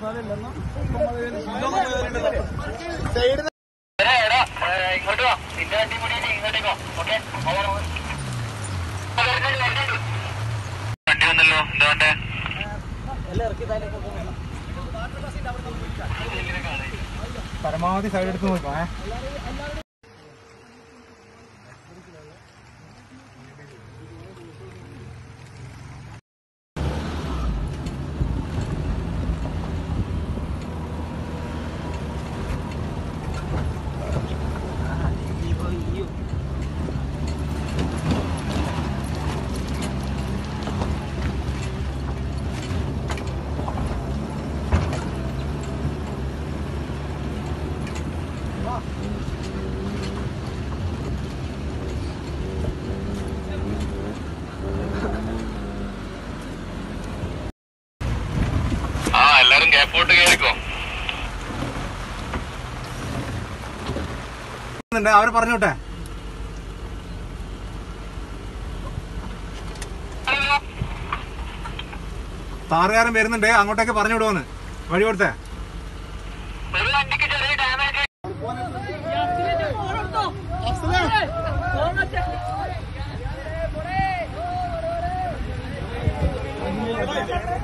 ഇങ്ങോട്ട് വാ നിന്റെ വണ്ടി കൂടി ഇങ്ങോട്ടേക്കോ ഓക്കെ വണ്ടി വന്നല്ലോ എന്താ വേണ്ടേ പരമാവധി സൈഡ് എടുത്ത് നോക്കാം ഏ ആ എല്ലാരും ഗ്യാപ്പോട്ട് കയറിക്കോ അവര് പറഞ്ഞോട്ടെ താറുകാരൻ വരുന്നുണ്ട് അങ്ങോട്ടേക്ക് പറഞ്ഞു വിടുവന്ന് വഴി കൊടുത്തേ ഒരു വണ്ടിക്ക് ചെറിയ ഡാമേജ് ഫോൺ